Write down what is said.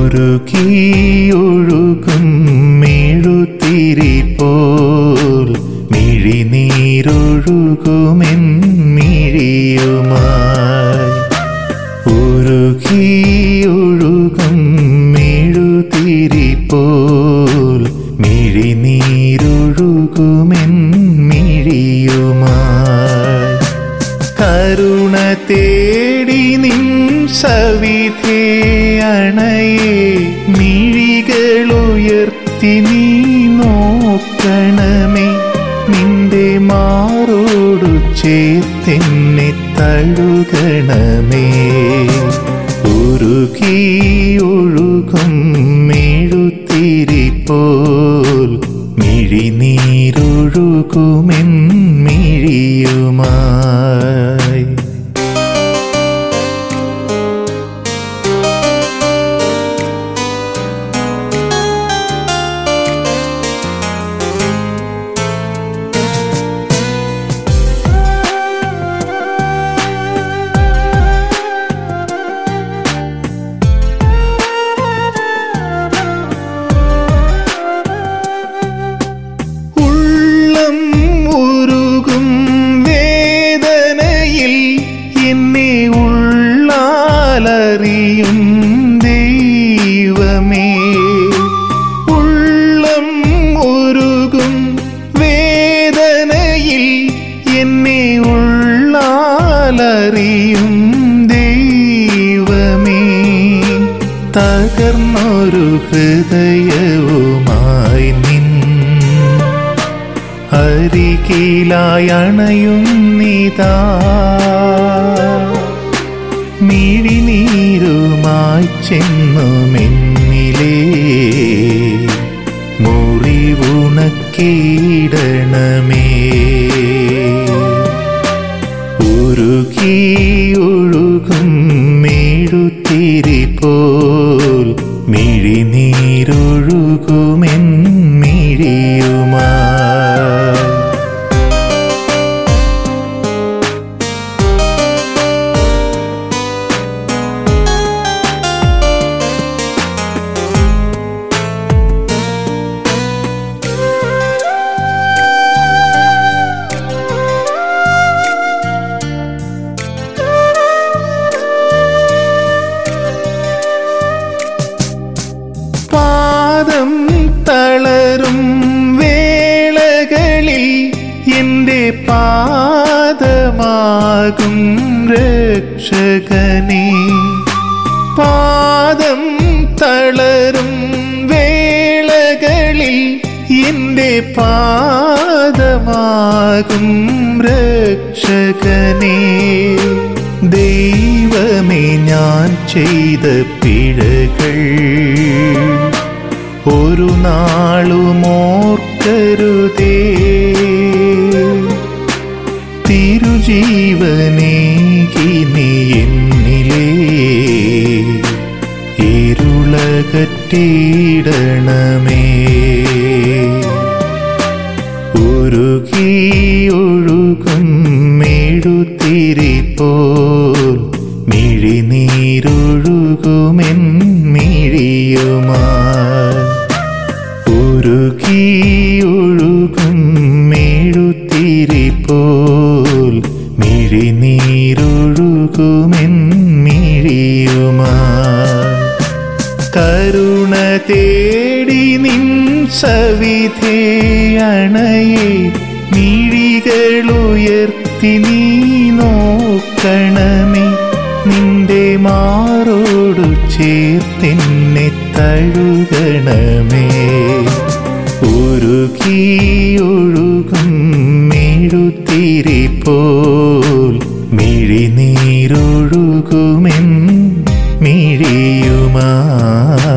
ഉരുകിയൊഴുകും മെഴുത്തിരി പോൽ മിഴിനീരൊഴുകുമെൻ മിഴിയുമായി ഉരുകിയൊഴുകും മെഴുതിരി പോൽ മിഴിനീരൊഴുകുമെൻ മിഴിയുമായി കരുണ തേടി നിൻ സവിധേ അണയെ മിഴികളുയർത്തി നീ നോക്കണമേ നിന്റെ മാറോടു ചേർത്തെന്നെ തഴുകണമേ ഉരുകിയൊഴുകും മെഴുത്തിരി പോൽ മിഴിനീരൊഴുകുമെൻ മിഴിയുമായി ഉള്ളം ഉരുകും വേദനയിൽ എന്നെ ഉള്ളാലറിയും ദൈവമേ ഉള്ളം ഉരുകും വേദനയിൽ എന്നെ ഉള്ളാലറിയും ദൈവമേ തകർന്നൊരു ഹൃദയവുമായി നിൻ അരികിലായി അണയുന്നിതാ മിഴിനീരുമായി ചെന്നുമെന്നിലേ മുറിവുണക്കിയിടണമേ ഉരുകിയൊഴുകും മെഴുത്തിരി പോൽ മിഴിനീരൊഴുകുമെൻ മിഴിയുമായി പാദം തളരും വേളകളിൽ എൻ്റെ പാദമാകും രക്ഷകനേ പാദം തളരും വേളകളിൽ എൻ്റെ പാദമാകും രക്ഷകനേ ദൈവമേ ഞാൻ ചെയ്ത പിഴകൾ ഒരു നാളും ഓർക്കരുതേ തിരുജീവനേകി നീ എന്നിലേ ഇരുളകറ്റിയിടണമേ ഉരുകിയൊഴുകും മെഴുത്തിരി പോൽ മിഴിനീരൊഴുകുമെൻ മിഴിയുമായി ഉരുകിയൊഴുകും മെഴുത്തിരി പോൽ മിഴിനീരൊഴുകുമെൻ മിഴിയുമായി കരുണ തേടി നിൻ സവിധേ അണയെ മിഴികളുയർത്തി നീ നോക്കണമേ നിന്റെ മാറോടു ചേർത്തെന്നെ തഴുകണമേ ഉരുകിയൊഴുകും മെഴുത്തിരി പോൽ മിഴിനീരൊഴുകുമെൻ മിഴിയുമായി